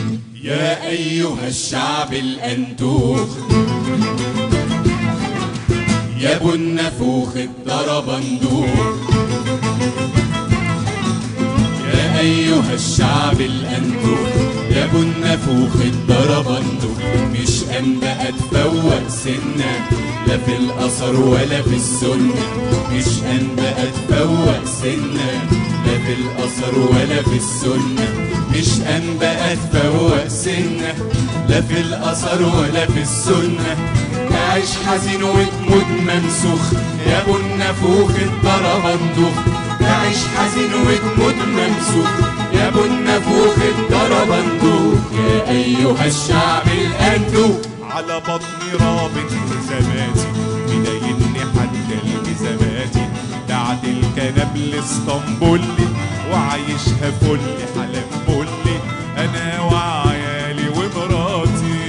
يا أيها الشعب الأنتوخ يا ابو النفوخ الضربندوق يا أيها الشعب الأنتوخ يا ابو النفوخ الضربندوق مش أنبقى تفوق سنة لا في الأثر ولا في السنة مش أنبقى تفوق سنة لا في الأثر ولا في السنة مش أنبقى تفوق سنة لا في الأثر ولا في السنة تعيش حزين وتموت ممسوخ يا ابو النفوخ الضربندوخ تعيش حزين وتموت ممسوخ يا ابو النفوخ الضربندوخ يا ايها الشعب الأندوخ على بطني رابط التزاماتي مضايقني حتى التزاماتي بعد الكنب اسطنبولي وعايشها فل حلم بولي انا وعيالي ومراتي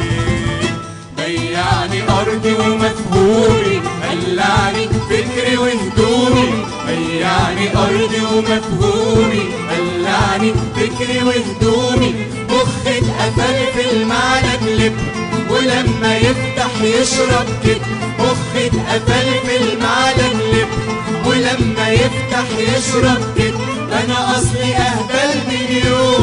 بيعني ارضي ومفهومي قلعني فكري وهدومي بيعني ارضي ومفهومي قلعني فكري وهدومي مخي اتقفل في المعنى بلب ولما يفتح يشرب كده مخي اتقفل في المعنى بلب ولما يفتح يشرب كده انا اصلي اهبل من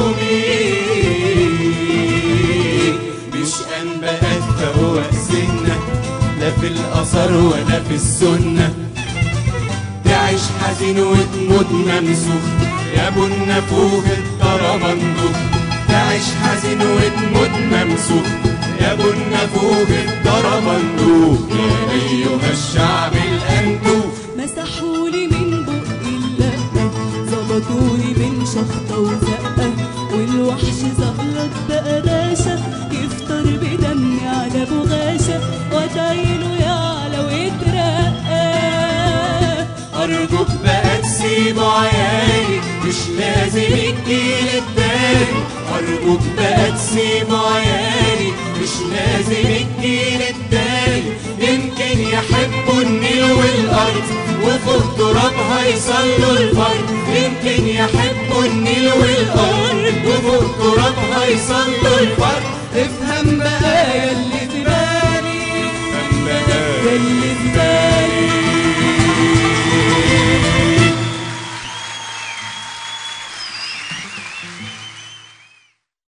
يومي مش انبقى اتفوق سنة لا في الاثر ولا في السنة تعيش حزين وتموت ممسوخ يا ابو النفوخ الطربندوخ تعيش حزين وتموت ممسوخ يا ابو النفوخ الطربندوخ يا ايها الشعب الانتوخ مسحولي من بق اللقة ظبطوني من شخطة وزقة والوحش زغلط بقداشة يفطر بدمي على بغاشة وتعينه يعلى ويترقى أرجوك بقى تسيبه عيالي مش لازم الجيل التاني أرجوك بقى تسيبه عيالي مش لازم الجيل التاني يمكن يحبوا النيل والأرض وفوق ترابها يصلوا الفرد يمكن يحبوا النيل والأرض وفوق ترابها يصلوا الفرد افهم بقى يا اللي